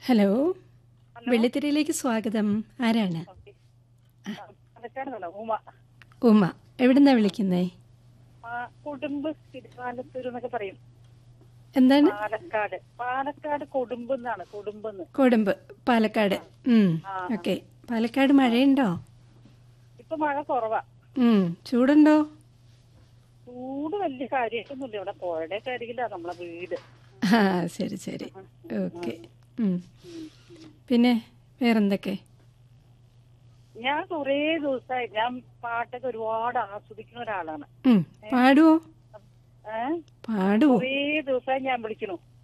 Hello വെള്ളിത്തിരയിലേക്ക് സ്വാഗതം ആരാണ് പാലക്കാട് ഉമ ഉമ്മ എവിടുന്നാ വിളിക്കുന്നേ ആ, കൊടുമ്പ് തിരുവാലത്തൂർ എന്നൊക്കെ പറയും എന്താണ് പാലക്കാട് പാലക്കാട് കൊടുമ്പ് എന്നാണ് കൊടുമ്പെന്ന് കൊടുമ്പ് പാലക്കാട് ഉം ആ. ഓക്കെ പാലക്കാട് മഴയുണ്ടോ ഇപ്പൊ മഴ കുറവാ ഉം ചൂടുണ്ടോ ചൂട് വലിയ കാര്യമായിട്ടൊന്നുമില്ല ഇവിടെ പുഴയുടെ അരികിലാ നമ്മളെ വീട് ആ ശരി ശരി ഓക്കെ ഉം. പിന്നെ വേറെന്തൊക്കെ ഞാൻ കുറേ ദിവസമായി ഞാൻ പാട്ടൊക്കെ ഒരുപാട് ആസ്വദിക്കുന്ന ഒരാളാണ് ഉം. പാടുവോ ഏഹ് പാടുവോ കുറേ ദിവസമായി ഞാൻ വിളിക്കണു